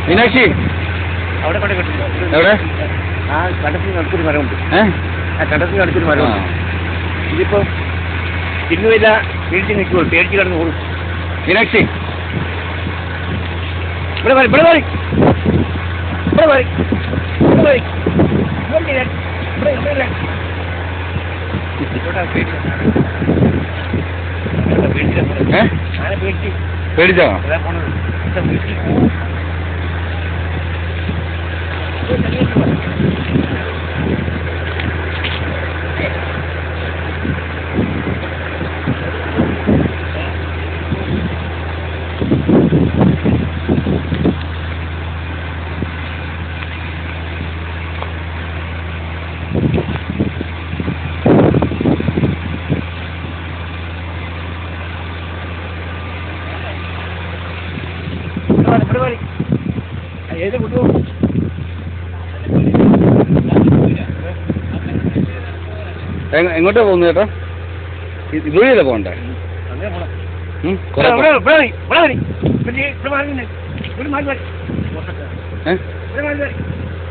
മീനാക്ഷി അവിടെ കൊണ്ട് കെട്ടില്ല എവിടെ ആ കണ്ടത്തിന് അടുത്തൊരു മരമുണ്ട് ഏ ആ കണ്ടത്തിന് അടുത്തൊരു ആ. മരമുണ്ട് ഇതിപ്പോ തിന്നുമില്ല വീട്ടിൽ നിൽക്കുള്ളൂ പേടിച്ച് കിടന്ന് ഓടും മീനാക്ഷി ഇവിടെ വരി ഇവിടെ വരി ഇവിടെ വരി ഇവിടെ വരി ഇവിടെ ഇരി. ഇവിടെ ഇവിടെ ഇരി. ഇവിടെ പേടിച്ച്. ഇവിടെ പേടിച്ച് കിടന്ന്. ഏ ആരെ പേടിച്ച് പേടിച്ചോ ഇതാ പോണത്. ഇവിടെ വീട്ടിൽ ഇവിടെ വരി, ഇവിടെ വരി. ആ, ഏത് കുട്ടിയോ എങ്ങ- എങ്ങോട്ടാ പോകുന്നത് ചേട്ടാ ഇത് ഇതുവഴിയല്ലേ പോകണ്ടേ അങ്ങനെ പോണം ഉം, ഇവിടെ കുറെ ഇവിടെ ഇവിടെ വരി, ഇവിടെ വരി. ഇവിടെ ഈ- ഇവിടെ മാറി നിന്നെ. ഇവിടെ മാറി വരി. ഏ ഇവിടെ മാറി വരി.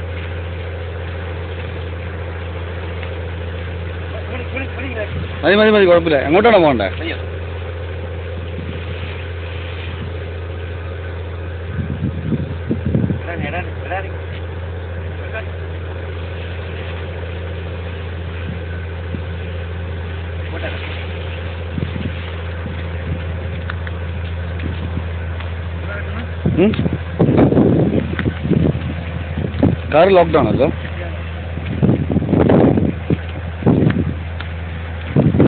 ഇവിടെ, ഇവിടെ, ഇവിടെ ഇരി. മതി മതി മതി കുഴപ്പമില്ല എങ്ങോട്ടാണോ പോകണ്ടേ ഇടാൻ, ഇടാൻ, ഇടാൻ. ഇടാൻ. ഇങ്ങോട്ടാ. ഉം? കാറ് ലോക്ക്ഡൗൺ അല്ലോ